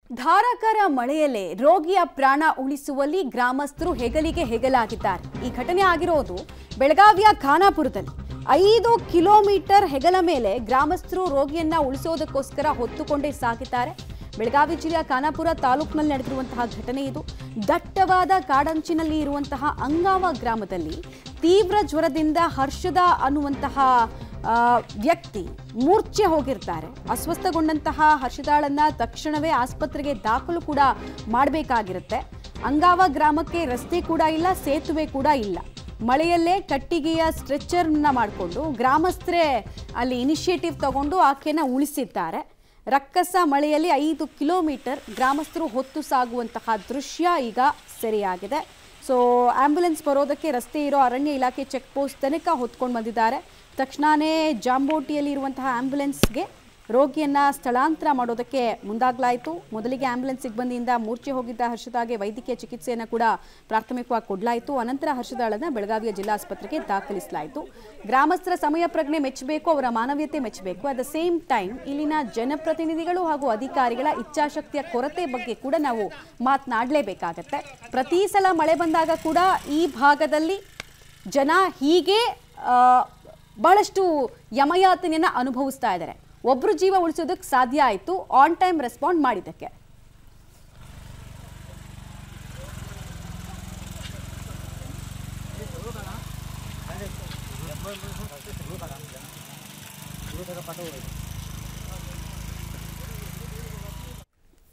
ಧಾರಾಕಾರ ಮಳೆಯಲ್ಲೇ ರೋಗಿಯ ಪ್ರಾಣ ಉಳಿಸುವಲ್ಲಿ ಗ್ರಾಮಸ್ಥರು ಹೆಗಲಿಗೆ ಹೆಗಲಾಗಿದ್ದಾರೆ ಈ ಘಟನೆ ಆಗಿರೋದು ಬೆಳಗಾವಿಯ ಖಾನಾಪುರದಲ್ಲಿ ಐದು ಕಿಲೋಮೀಟರ್ ಹೆಗಲ ಮೇಲೆ ಗ್ರಾಮಸ್ಥರು ರೋಗಿಯನ್ನ ಉಳಿಸೋದಕ್ಕೋಸ್ಕರ ಹೊತ್ತುಕೊಂಡೇ ಸಾಗಿದ್ದಾರೆ ಬೆಳಗಾವಿ ಜಿಲ್ಲೆಯ ಖಾನಾಪುರ ತಾಲೂಕಿನಲ್ಲಿ ನಡೆದಿರುವಂತಹ ಘಟನೆ ಇದು ದಟ್ಟವಾದ ಕಾಡಂಚಿನಲ್ಲಿ ಇರುವಂತಹ ಅಂಗಾವ ಗ್ರಾಮದಲ್ಲಿ ತೀವ್ರ ಜ್ವರದಿಂದ ಹರ್ಷದ ಅನ್ನುವಂತಹ ಆ, ವ್ಯಕ್ತಿ ಮೂರ್ಛೆ ಹೋಗಿರ್ತಾರೆ ಅಸ್ವಸ್ಥಗೊಂಡಂತಹ ಹರ್ಷದಾಳನ್ನ ತಕ್ಷಣವೇ ಆಸ್ಪತ್ರೆಗೆ ದಾಖಲು ಕೂಡ ಮಾಡಬೇಕಾಗಿರುತ್ತೆ ಅಂಗಾವ ಗ್ರಾಮಕ್ಕೆ ರಸ್ತೆ ಕೂಡ ಇಲ್ಲ ಸೇತುವೆ ಕೂಡ ಇಲ್ಲ ಮಳೆಯಲ್ಲೇ ಕಟ್ಟಿಗೆಯ ಸ್ಟ್ರೆಚ್ಚರ್ನ ಮಾಡಿಕೊಂಡು ಗ್ರಾಮಸ್ಥರೇ ಅಲ್ಲಿ ಇನಿಷಿಯೇಟಿವ್ ತಗೊಂಡು ಆಕೆನ ಉಳಿಸಿದ್ದಾರೆ ರಕ್ಕಸ ಮಳೆಯಲ್ಲಿ ಐದು ಕಿಲೋಮೀಟರ್ ಗ್ರಾಮಸ್ಥರು ಹೊತ್ತು ಸಾಗುವಂತಹ ದೃಶ್ಯ ಈಗ ಸೆರೆಯಾಗಿದೆ ಸೊ ಆಂಬ್ಯುಲೆನ್ಸ್ ಬರೋದಕ್ಕೆ ರಸ್ತೆ ಇರೋ ಅರಣ್ಯ ಇಲಾಖೆ ಚೆಕ್ ಪೋಸ್ಟ್ ತನಕ ಹೊತ್ಕೊಂಡು ಬಂದಿದ್ದಾರೆ ತಕ್ಷಣವೇ ಜಾಂಬೋಟಿಯಲ್ಲಿ ಇರುವಂತಹ ಆಂಬ್ಯುಲೆನ್ಸ್ಗೆ ರೋಗಿಯನ್ನ ಸ್ಥಳಾಂತರ ಮಾಡೋದಕ್ಕೆ ಮುಂದಾಗಲಾಯಿತು ಮೊದಲಿಗೆ ಆಂಬ್ಯುಲೆನ್ಸ್ ಸಿಬ್ಬಂದಿಯಿಂದ ಮೂರ್ಛೆ ಹೋಗಿದ್ದ ಹರ್ಷದಾಗೆ ವೈದ್ಯಕೀಯ ಚಿಕಿತ್ಸೆಯನ್ನು ಕೂಡ ಪ್ರಾಥಮಿಕವಾಗಿ ಕೊಡಲಾಯಿತು ಅನಂತರ ಹರ್ಷದಾಳನ್ನ ಬೆಳಗಾವಿಯ ಜಿಲ್ಲಾಸ್ಪತ್ರೆಗೆ ದಾಖಲಿಸಲಾಯಿತು ಗ್ರಾಮಸ್ಥರ ಸಮಯ ಪ್ರಜ್ಞೆ ಮೆಚ್ಚಬೇಕು ಅವರ ಮಾನವೀಯತೆ ಮೆಚ್ಚಬೇಕು ಅಟ್ ದ ಸೇಮ್ ಟೈಮ್ ಇಲ್ಲಿನ ಜನಪ್ರತಿನಿಧಿಗಳು ಹಾಗೂ ಅಧಿಕಾರಿಗಳ ಇಚ್ಛಾಶಕ್ತಿಯ ಕೊರತೆ ಬಗ್ಗೆ ಕೂಡ ನಾವು ಮಾತನಾಡಲೇಬೇಕಾಗತ್ತೆ ಪ್ರತಿ ಸಲ ಮಳೆ ಬಂದಾಗ ಕೂಡ ಈ ಭಾಗದಲ್ಲಿ ಜನ ಹೀಗೆ ಆ, ಬಹಳಷ್ಟು ಯಮಯಾತನೆಯನ್ನ ಅನುಭವಿಸ್ತಾ ಇದ್ದಾರೆ ಒಬ್ರು ಜೀವ ಉಳಿಸೋದಕ್ಕೆ ಸಾಧ್ಯ ಆಯಿತು ಆನ್ ಟೈಮ್ ರೆಸ್ಪಾಂಡ್ ಮಾಡಿದ್ದಕ್ಕೆ पाठवलं